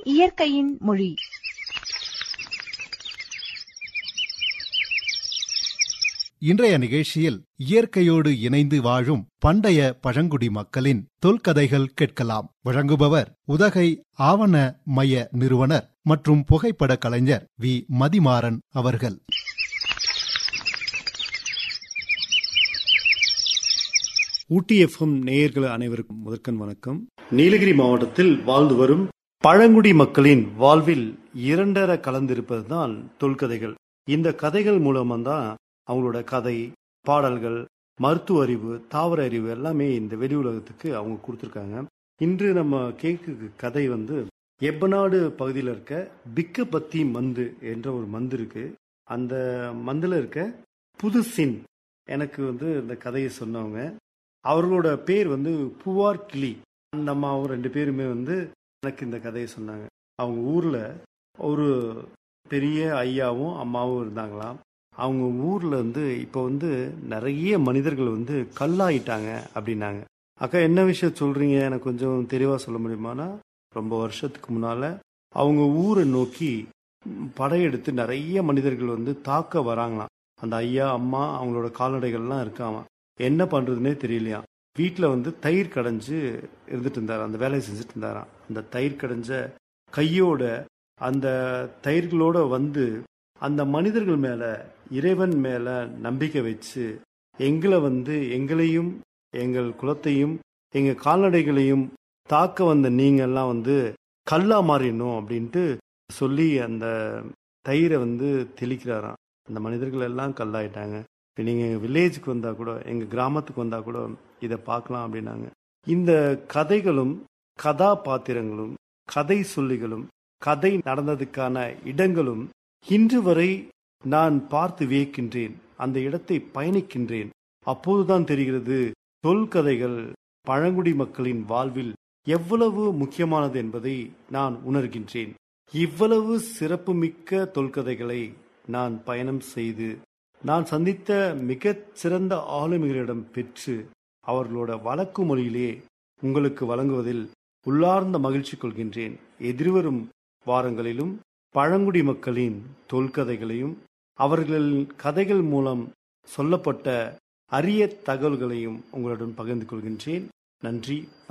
இயற்கையின் மொழி இன்றைய நிகழ்ச்சியில் இயற்கையோடு இணைந்து வாழும் பண்டைய பழங்குடி மக்களின் தொல்கதைகள் கேட்கலாம் வழங்குபவர் உதகை ஆவண மைய நிறுவனர் மற்றும் புகைப்பட கலைஞர் வி மதிமாறன் அவர்கள் ஊட்டி எஃப்எம் நேயர்கள் அனைவருக்கும் முதற்கண் வணக்கம் நீலகிரி மாவட்டத்தில் வாழ்ந்து வரும் பழங்குடி மக்களின் வாழ்வில் இரண்டர கலந்திருப்பதுதான் தொல்கதைகள் இந்த கதைகள் மூலமா தான் அவங்களோட கதை பாடல்கள் மருத்துவ அறிவு தாவர அறிவு எல்லாமே இந்த வெளி உலகத்துக்கு அவங்க கொடுத்துருக்காங்க இன்று நம்ம கேக்கு கதை வந்து எப்பநாடு பகுதியில் இருக்க பிக்க பத்தி மந்து என்ற ஒரு மந்து இருக்கு அந்த மந்துல இருக்க புதுசின் எனக்கு வந்து இந்த கதையை சொன்னவங்க அவர்களோட பேர் வந்து புவார் கிளி அந்த அம்மாவும் ரெண்டு பேருமே வந்து எனக்கு இந்த கதையை சொன்னாங்க அவங்க ஊர்ல ஒரு பெரிய ஐயாவும் அம்மாவும் இருந்தாங்களாம் அவங்க ஊர்ல வந்து இப்போ வந்து நிறைய மனிதர்கள் வந்து கல்லாயிட்டாங்க அப்படின்னாங்க அக்கா என்ன விஷயம் சொல்றீங்க எனக்கு கொஞ்சம் தெளிவா சொல்ல முடியுமானா ரொம்ப வருஷத்துக்கு முன்னால அவங்க ஊரை நோக்கி படையெடுத்து நிறைய மனிதர்கள் வந்து தாக்க வராங்களாம் அந்த ஐயா அம்மா அவங்களோட கால்நடைகள்லாம் இருக்காமா என்ன பண்றதுன்னே தெரியலையா வீட்டில் வந்து தயிர் கடைஞ்சு இருந்துட்டு இருந்தார் அந்த வேலையை செஞ்சுட்டு இருந்தாராம் அந்த தயிர் கடைஞ்ச கையோட அந்த தயிர்களோட வந்து அந்த மனிதர்கள் மேல இறைவன் மேல நம்பிக்கை வச்சு எங்களை வந்து எங்களையும் எங்கள் குலத்தையும் எங்க கால்நடைகளையும் தாக்க வந்த நீங்க எல்லாம் வந்து கல்லா மாறிடணும் அப்படின்ட்டு சொல்லி அந்த தயிரை வந்து தெளிக்கிறாராம் அந்த மனிதர்கள் எல்லாம் கல்லாயிட்டாங்க இப்போ நீங்கள் வில்லேஜுக்கு வந்தால் கூட எங்கள் கிராமத்துக்கு வந்தால் கூட இதை பார்க்கலாம் அப்படின்னாங்க இந்த கதைகளும் கதாபாத்திரங்களும் கதை சொல்லிகளும் கதை நடந்ததுக்கான இடங்களும் இன்று வரை நான் பார்த்து வியக்கின்றேன் அந்த இடத்தை பயணிக்கின்றேன் அப்போதுதான் தெரிகிறது தொல்கதைகள் பழங்குடி மக்களின் வாழ்வில் எவ்வளவு முக்கியமானது என்பதை நான் உணர்கின்றேன் இவ்வளவு சிறப்புமிக்க தொல்கதைகளை நான் பயணம் செய்து நான் சந்தித்த மிகச் சிறந்த ஆளுமைகளிடம் பெற்று அவர்களோட வழக்கு மொழியிலே உங்களுக்கு வழங்குவதில் உள்ளார்ந்த மகிழ்ச்சி கொள்கின்றேன் எதிர்வரும் வாரங்களிலும் பழங்குடி மக்களின் தொல்கதைகளையும் அவர்கள் கதைகள் மூலம் சொல்லப்பட்ட அரிய தகவல்களையும் உங்களுடன் பகிர்ந்து கொள்கின்றேன் நன்றி